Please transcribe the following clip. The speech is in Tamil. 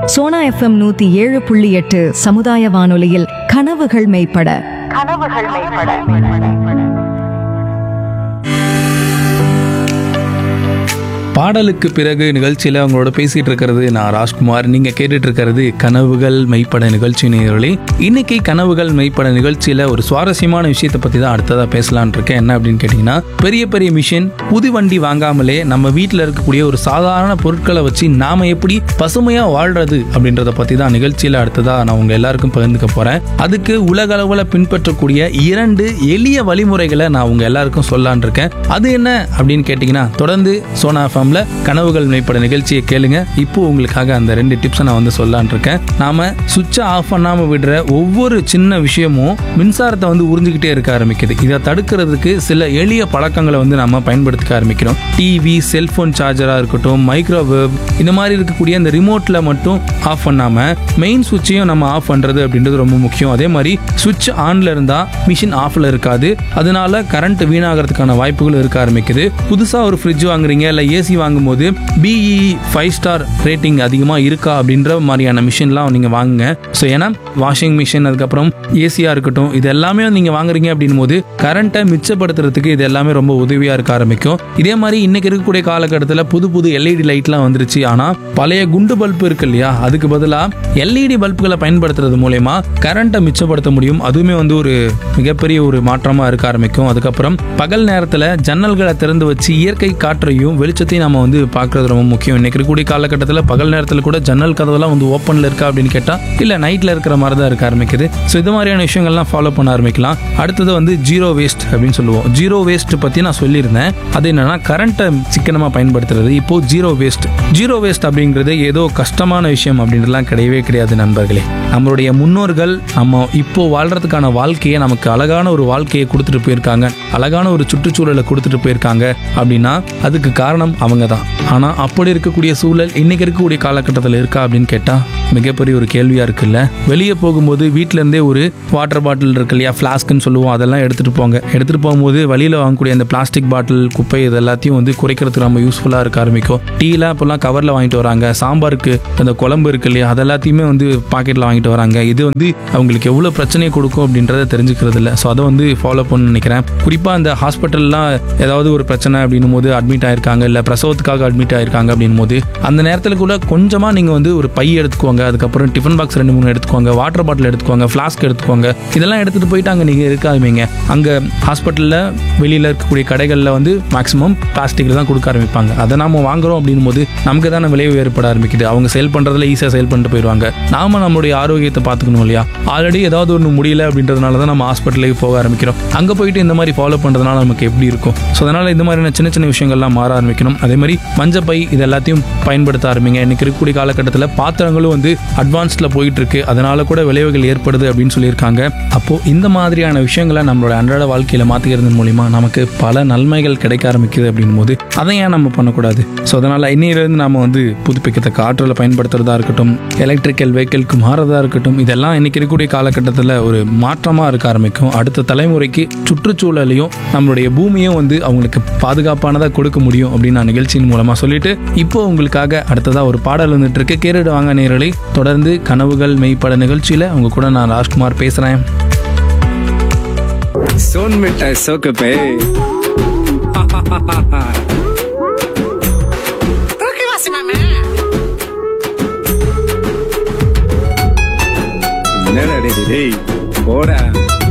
சோனா எஃப்எம் நூத்தி ஏழு புள்ளி எட்டு சமுதாய வானொலியில் கனவுகள் மெய்ப்பட கனவுகள் மேம்பட பாடலுக்கு பிறகு நிகழ்ச்சியில் அவங்களோட பேசிட்டு இருக்கிறது நான் ராஜ்குமார் நீங்க கேட்டுட்டு இருக்கிறது கனவுகள் மெய்ப்பட நிகழ்ச்சி நேயர்களே இன்னைக்கு கனவுகள் மெய்ப்பட நிகழ்ச்சியில ஒரு சுவாரஸ்யமான விஷயத்தை பத்தி தான் அடுத்ததா பேசலாம்னு இருக்கேன் என்ன அப்படின்னு கேட்டீங்கன்னா பெரிய பெரிய மிஷின் புது வண்டி வாங்காமலே நம்ம வீட்டில் இருக்கக்கூடிய ஒரு சாதாரண பொருட்களை வச்சு நாம எப்படி பசுமையா வாழ்றது அப்படின்றத பத்தி தான் நிகழ்ச்சியில அடுத்ததா நான் உங்க எல்லாருக்கும் பகிர்ந்துக்க போறேன் அதுக்கு உலக அளவில் பின்பற்றக்கூடிய இரண்டு எளிய வழிமுறைகளை நான் உங்க எல்லாருக்கும் சொல்லலான் இருக்கேன் அது என்ன அப்படின்னு கேட்டிங்கன்னா தொடர்ந்து சோனா ஃபேம்ல கனவுகள் மேம்பட நிகழ்ச்சியை கேளுங்க இப்போ உங்களுக்காக அந்த ரெண்டு டிப்ஸை நான் வந்து சொல்லலான் இருக்கேன் நாம சுவிட்சை ஆஃப் பண்ணாம விடுற ஒவ்வொரு சின்ன விஷயமும் மின்சாரத்தை வந்து உறிஞ்சிக்கிட்டே இருக்க ஆரம்பிக்குது இதை தடுக்கிறதுக்கு சில எளிய பழக்கங்களை வந்து நம்ம பயன்படுத்திக்க ஆரம்பிக்கிறோம் டிவி செல்போன் சார்ஜரா இருக்கட்டும் மைக்ரோவேவ் இந்த மாதிரி இருக்கக்கூடிய அந்த ரிமோட்ல மட்டும் ஆஃப் பண்ணாம மெயின் சுவிட்சையும் நம்ம ஆஃப் பண்றது அப்படின்றது ரொம்ப முக்கியம் அதே மாதிரி சுவிட்ச் ஆன்ல இருந்தா மிஷின் ஆஃப்ல இருக்காது அதனால கரண்ட் வீணாகிறதுக்கான வாய்ப்புகள் இருக்க ஆரம்பிக்குது புதுசா ஒரு ஃப்ரிட்ஜ் வாங்குறீங்க இல்ல ஏசி வாங்கும்போது பிஇ ஃபைவ் ஸ்டார் ரேட்டிங் அதிகமா இருக்கா அப்படின்ற மாதிரியான மிஷின்லாம் நீங்க வாங்குங்க ஸோ ஏன்னா வாஷிங் மிஷின் அதுக்கப்புறம் ஏசியா இருக்கட்டும் இது எல்லாமே நீங்க வாங்குறீங்க அப்படின்னும் போது கரண்ட்டை மிச்சப்படுத்துறதுக்கு இது எல்லாமே ரொம்ப உதவியா இருக்க ஆரம்பிக்கும் இதே மாதிரி இன்னைக்கு இருக்கக்கூடிய காலகட்டத்தில் புது புது எல்இடி லைட்லாம் வந்துருச்சு ஆனா பழைய குண்டு பல்ப் இருக்கு இல்லையா அதுக்கு பதிலாக எல்இடி பல்புகளை பயன்படுத்துறது மூலயமா கரண்ட்டை மிச்சப்படுத்த முடியும் அதுவுமே வந்து ஒரு மிகப்பெரிய ஒரு மாற்றமா இருக்க ஆரம்பிக்கும் அதுக்கப்புறம் பகல் நேரத்தில் ஜன்னல்களை திறந்து வச்சு இயற்கை காற்றையும் வெளிச்சத்தையும் நம்ம வந்து பார்க்கறது ரொம்ப முக்கியம் இன்னைக்கு இருக்கக்கூடிய காலகட்டத்தில் பகல் நேரத்தில் கூட ஜன்னல் கதவெல்லாம் வந்து ஓப்பனில் இருக்கா அப்படின்னு கேட்டால் இல்லை நைட்டில் இருக்கிற மாதிரி தான் இருக்க ஆரம்பிக்குது ஸோ இது மாதிரியான விஷயங்கள்லாம் ஃபாலோ பண்ண ஆரம்பிக்கலாம் அடுத்தது வந்து ஜீரோ வேஸ்ட் அப்படின்னு சொல்லுவோம் ஜீரோ வேஸ்ட் பற்றி நான் சொல்லியிருந்தேன் அது என்னன்னா கரண்ட்டை சிக்கனமாக பயன்படுத்துறது இப்போ ஜீரோ வேஸ்ட் ஜீரோ வேஸ்ட் அப்படிங்கிறது ஏதோ கஷ்டமான விஷயம் அப்படின்றலாம் கிடையவே கிடையாது நண்பர்களே நம்மளுடைய முன்னோர்கள் நம்ம இப்போ வாழ்றதுக்கான வாழ்க்கையை நமக்கு அழகான ஒரு வாழ்க்கையை கொடுத்துட்டு போயிருக்காங்க அழகான ஒரு சுற்றுச்சூழலை கொடுத்துட்டு போயிருக்காங்க அப்படின்னா அதுக்கு காரணம் அவங்க தான் ஆனால் அப்படி இருக்கக்கூடிய சூழல் இன்னைக்கு இருக்கக்கூடிய காலகட்டத்தில் இருக்கா அப்படின்னு கேட்டால் மிகப்பெரிய ஒரு கேள்வியாக இருக்குல்ல வெளியே போகும்போது வீட்ல இருந்தே ஒரு வாட்டர் பாட்டில் இருக்கு இல்லையா ஃப்ளாஸ்க்குன்னு சொல்லுவோம் அதெல்லாம் எடுத்துகிட்டு போங்க எடுத்துகிட்டு போகும்போது வெளியில் வாங்கக்கூடிய அந்த பிளாஸ்டிக் பாட்டில் குப்பை இது எல்லாத்தையும் வந்து குறைக்கிறதுக்கு நம்ம யூஸ்ஃபுல்லாக இருக்க ஆரம்பிக்கும் டீலாம் இப்போல்லாம் கவரில் வாங்கிட்டு வராங்க சாம்பாருக்கு அந்த குழம்பு இருக்கு இல்லையா அது எல்லாத்தையுமே வந்து பாக்கெட்டில் வாங்கிட்டு வராங்க இது வந்து அவங்களுக்கு எவ்வளோ பிரச்சனையை கொடுக்கும் அப்படின்றத தெரிஞ்சுக்கிறது இல்லை ஸோ அதை வந்து ஃபாலோ பண்ண நினைக்கிறேன் குறிப்பாக அந்த ஹாஸ்பிட்டல்லாம் ஏதாவது ஒரு பிரச்சனை அப்படின்னும் போது அட்மிட் ஆயிருக்காங்க இல்லை பிரசவத்துக்காக அட்மிட் ஆயிருக்காங்க அப்படின்னும் போது அந்த நேரத்தில் கூட கொஞ்சமாக நீங்கள் வந்து ஒரு பை எடுத்துக்கோங்க அதுக்கப்புறம் டிஃபன் பாக்ஸ் ரெண்டு மூணு எடுத்துக்கோங்க வாட்டர் பாட்டில் எடுத்துக்கோங்க ஃப்ளாஸ்க் எடுத்துக்கோங்க இதெல்லாம் எடுத்துகிட்டு போயிட்டு அங்கே நீங்கள் இருக்காதீங்க அங்கே ஹாஸ்பிட்டலில் வெளியில் இருக்கக்கூடிய கடைகளில் வந்து மேக்ஸிமம் பிளாஸ்டிக்கில் தான் கொடுக்க ஆரம்பிப்பாங்க அதை நாம வாங்குறோம் அப்படின்னும் போது நமக்கு தானே விளைவு ஏற்பட ஆரம்பிக்குது அவங்க சேல் பண்ணுறதுல ஈஸியாக சேல் பண்ணிட்டு போயிடுவாங்க நாம நம்மளுடைய ஆரோக்கியத்தை பார்த்துக்கணும் இல்லையா ஆல்ரெடி ஏதாவது ஒன்று முடியல அப்படின்றதுனால தான் நம்ம ஹாஸ்பிட்டலுக்கு போக ஆரம்பிக்கிறோம் அங்கே போயிட்டு இந்த மாதிரி ஃபாலோ பண்ணுறதுனால நமக்கு எப்படி இருக்கும் ஸோ அதனால் இந்த மாதிரியான சின்ன சின்ன விஷயங்கள்லாம் மாற ஆரம்பிக்கணும் அதே மாதிரி மஞ்சப்பை இது எல்லாத்தையும் பயன்படுத்த ஆரம்பிங்க இன்னைக்கு இருக்கக்கூடிய காலகட்டத்தில் பாத்திரங்களும் வந்து அட்வான்ஸ்டில் போயிட்டு இருக்கு அதனால கூட விளைவுகள் ஏற்படுது அப்படின்னு சொல்லியிருக்காங்க அப்போ இந்த மாதிரியான விஷயங்களை நம்மளோட அன்றாட வாழ்க்கையில மாத்திக்கிறது மூலியமா நமக்கு பல நன்மைகள் கிடைக்க ஆரம்பிக்குது அப்படின்னும் போது அதை ஏன் நம்ம பண்ணக்கூடாது ஸோ அதனால இன்னையிலிருந்து நாம வந்து புதுப்பிக்கத்தக்க ஆற்றலை பயன்படுத்துறதா இருக்கட்டும் எலக்ட்ரிக்கல் வெஹிக்கிள்க்கு மாறதா இருக்கட்டும் இதெல்லாம் இன்னைக்கு இருக்கக்கூடிய காலகட்டத்தில் ஒரு மாற்றமா இருக்க ஆரம்பிக்கும் அடுத்த தலைமுறைக்கு சுற்றுச்சூழலையும் நம்மளுடைய பூமியும் வந்து அவங்களுக்கு பாதுகாப்பானதாக கொடுக்க முடியும் அப்படின்னு நான் நிகழ்ச்சியின் மூலமா சொல்லிட்டு இப்போ உங்களுக்காக அடுத்ததா ஒரு பாடல் வந்துட்டு இருக்கு கேரிடு வாங்க நேரலை தொடர்ந்து கனவுகள் மெய்ப்பட நிகழ்ச்சியில உங்க கூட நான் ராஜ்குமார் பேசுறேன் सोन मिठाई सोक पे என்னடா டேய், டேய் போடா